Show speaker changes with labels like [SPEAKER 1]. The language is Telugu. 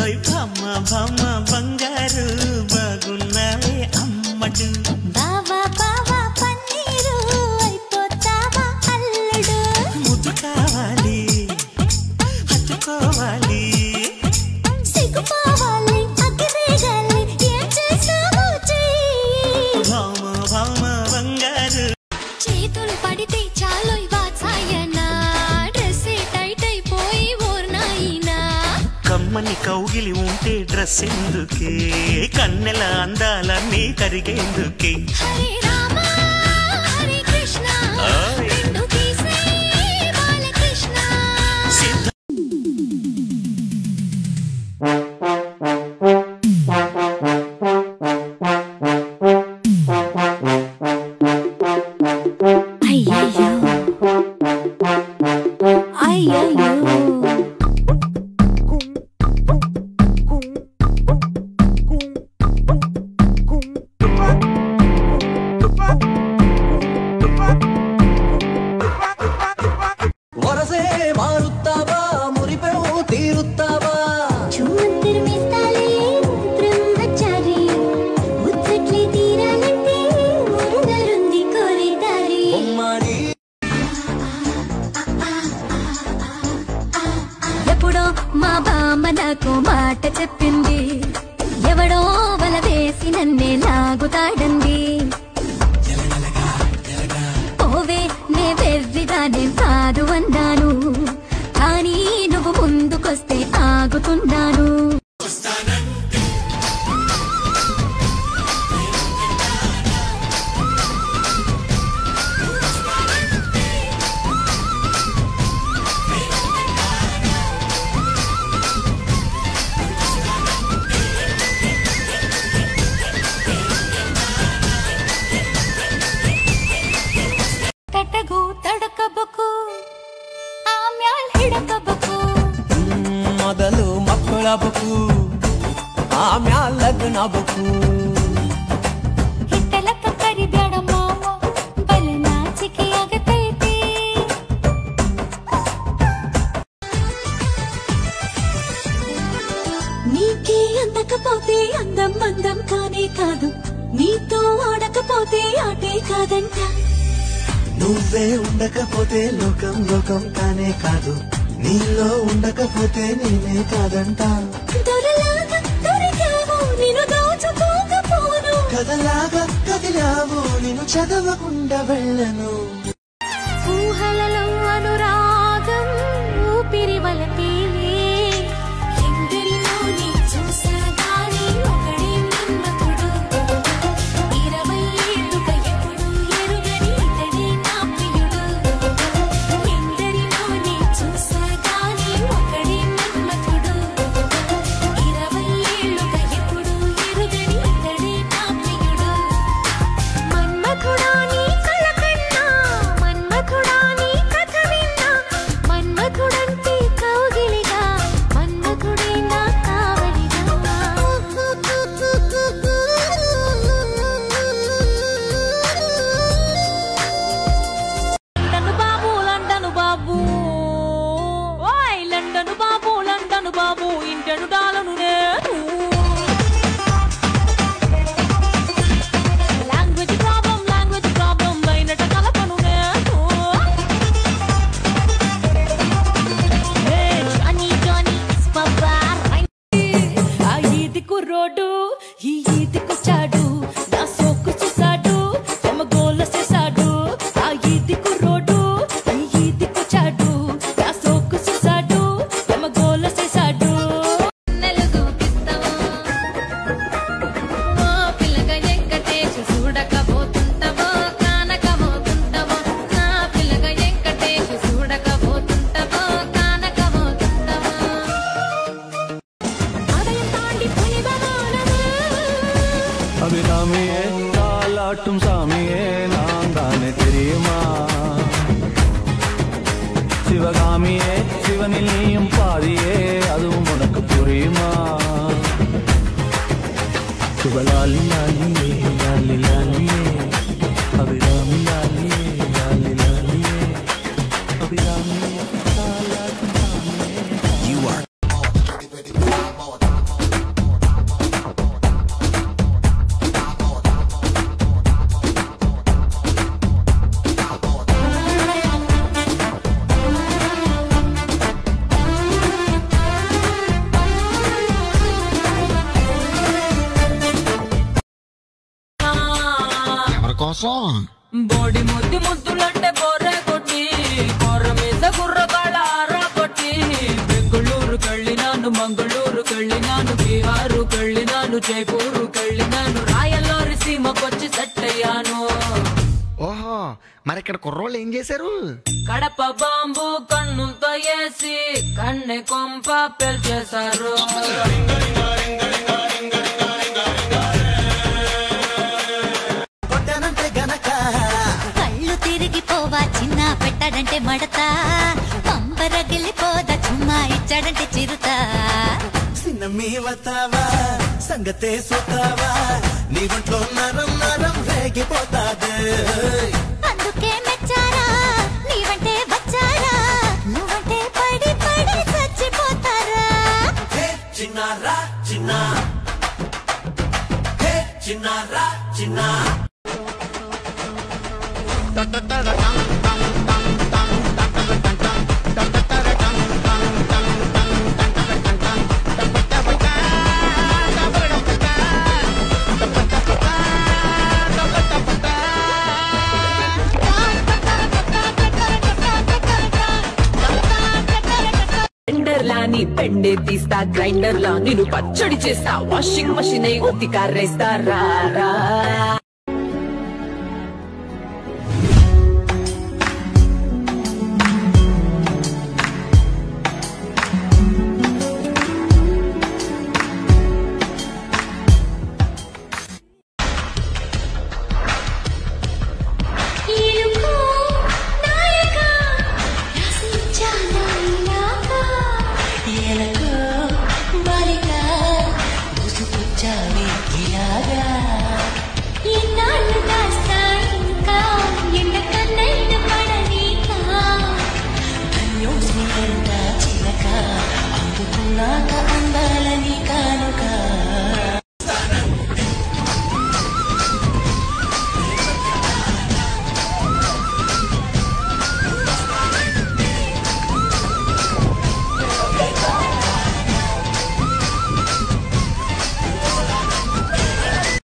[SPEAKER 1] ఓయ్ భామ భామ బంగారు బాగున్నావే అమ్మడు
[SPEAKER 2] బావా బావా పన్నీరు అయిపోతావా అల్లుడు
[SPEAKER 1] ముద్దు కావాలి హత్తుకోవాలి
[SPEAKER 2] సిగ్గుపోవాలి అగ్గిరేగాలి ఏం చేస్తావో చెయ్యి
[SPEAKER 1] భామ భామ బంగారు
[SPEAKER 2] చేతులు పడితే చాలు వాత్సాయనా డ్రెస్ టైట్ అయిపోయి ఓర్నాయినా
[SPEAKER 1] కమ్మని కౌగిలి ఉంటే డ్రెస్ ఎందుకే కన్నెల అందాలన్నీ కరిగేందుకే
[SPEAKER 2] హరే రామ హరే కృష్ణ
[SPEAKER 1] ఓయ్.
[SPEAKER 2] రెండు తీసే బాలకృష్ణ
[SPEAKER 1] సిద్ధ
[SPEAKER 2] అయ్యయ్యో అయ్యయ్యో
[SPEAKER 3] వరసే మారుತ್ತಾవా మురిపెవు తీరుತ್ತಾవా
[SPEAKER 2] చుమ్మంతిరిమిస్తాలే బ్రహ్మచారి ముచ్చట్లే తీరాలంటే ముందరుంది కోరిదారి
[SPEAKER 3] బొమ్మాడి
[SPEAKER 2] ఎప్పుడో మా బామ్మ నాకు మాట చెప్పింది ఎవడో వల వేసి నన్నే లాగుతాడంది ఓవే నే వెర్రిదానే కాదు అన్నాను కానీ నువ్వు ముందుకొస్తే ఆగుతున్నాను ತಟಗು ತಡಕಬೇಕು ಆಮ್ಯಾಲ್ ಹಿಡಕಬೇಕು
[SPEAKER 3] ಮೊದಲು ಮಕ್ಕಳಬೇಕು ಆಮ್ಯಾಲ ಲಗ್ನಬೇಕು
[SPEAKER 2] ಹಿಟ್ಟಲಕ್ಕ ಕರಿಬೇಡ ಮಾವ ಬಲೆ ನಾಚಿಕೆ ಆಗತೈತಿ నీకే అందకపోతే అందం అందం కానే కాదు నీతో ఆడకపోతే ఆటే కాదంట
[SPEAKER 1] నువ్వే ఉండకపోతే లోకం లోకం కానే కాదు నీలో ఉండకపోతే నేనే కాదంట
[SPEAKER 2] దొరలాగా దొరికావు నిన్ను దోచుకోకపోను
[SPEAKER 1] కథలాగా కదిలావు నేను చదవకుండా వెళ్ళను
[SPEAKER 2] ఊహలలో అనురాగం ఊపిరి వలపేలే ఎందరిలోని చూసాగాని ఒకడే నమ్మకుడు ఇరవై ఏళ్ళుగా ఎప్పుడు ఎరుగని ఇతడే నా ప్రియుడు ఎందరిలోని చూసాగాని ఒకడే నమ్మకుడు ఇరవై ఏళ్ళుగా ఎప్పుడు ఎరుగని ఇతడే నా ప్రియుడు మన్మథుడా నీ కల కన్నా మన్మథుడా నీ కథ విన్నా మన్మథుడంటే కౌగిలిగా మన్మథుడే నా
[SPEAKER 4] లండను బాబు లండను బాబు ఓయ్ లండను బాబు లండను బాబు ఇంటను డాలను నేను లాంగ్వేజ్ ప్రాబ్లం లాంగ్వేజ్ ప్రాబ్లం అయినట కలపను నేను ఏ జానీ జానీ పప్పా ఆ ఈది కుర్రోడు ఈ ఈదికొచ్చాడు నా సోకు చూసాడు తమ గోల చేశాడు ఆ ఈది కుర్రోడు ఈ ఈదికొచ్చాడు నా సోకు చూసాడు తమ గోల చేశాడు
[SPEAKER 2] నెలుగు పిస్తావా ఓ పిల్లగా ఎంకటేశ చూడకపోతుంటావో కానకపోతుంటావో నా పిల్లగా ఎంకటేశ చూడకపోతుంటావో కానకపోతుంటావో అదయం తాండి పునిబమానము
[SPEAKER 5] அபிராமியே தாலாட்டும் சாமியே நான் தானே தெரியுமா சிவகாமியே சிவனில் நீயும் பாதியே அதுவும் உனக்கு புரியுமா சுபலாலி லாலியே லாலி லாலியே அபிராமி லாலியே லாலி லாலியே அபிராமியே தாலாட்டும் சாமியே
[SPEAKER 6] కోసం
[SPEAKER 4] బోడి ముద్దు ముద్దులంటే బోరే కొట్టి కొర్ర మీద గుర్రగాళ్ళ ఆరా కొట్టి బెంగళూరు కళ్ళినాను మంగళూరు కళ్ళినాను బీహారు కళ్ళినాను జైపూరు కళ్ళినాను రాయల్లోరి సీమకొచ్చి సెట్ అయ్యాను
[SPEAKER 6] ఓహో మరి ఇక్కడ కుర్రోళ్ళు ఏం చేశారు
[SPEAKER 4] కడప బాంబు కన్నులతో వేసి కన్నె కొంప పెల్చేశారు
[SPEAKER 1] కొట్టానంటే గనక
[SPEAKER 7] కళ్ళు తిరిగిపోవా చిన్న పెట్టాడంటే మడత పంపరగిలిపోదా చుమ్మా ఇచ్చాడంటే చిరుత
[SPEAKER 1] చిన్న మీ వతావా సంగతే సోతావా నీ ఒంట్లో నరం నరం రేగిపోతాదే
[SPEAKER 7] అందుకే మెచ్చారా నీవంటే వచ్చారా నువ్వంటే పడి పడి చచ్చిపోతారా
[SPEAKER 1] హే చిన్నారా చిన్న హే చిన్నారా చిన్న
[SPEAKER 4] గ్రైండర్ లాని పెండే తీస్తా గ్రైండర్ లా నేను పచ్చడి చేస్తా వాషింగ్ మషిన్ ఉత్తి కారేస్తా రా రా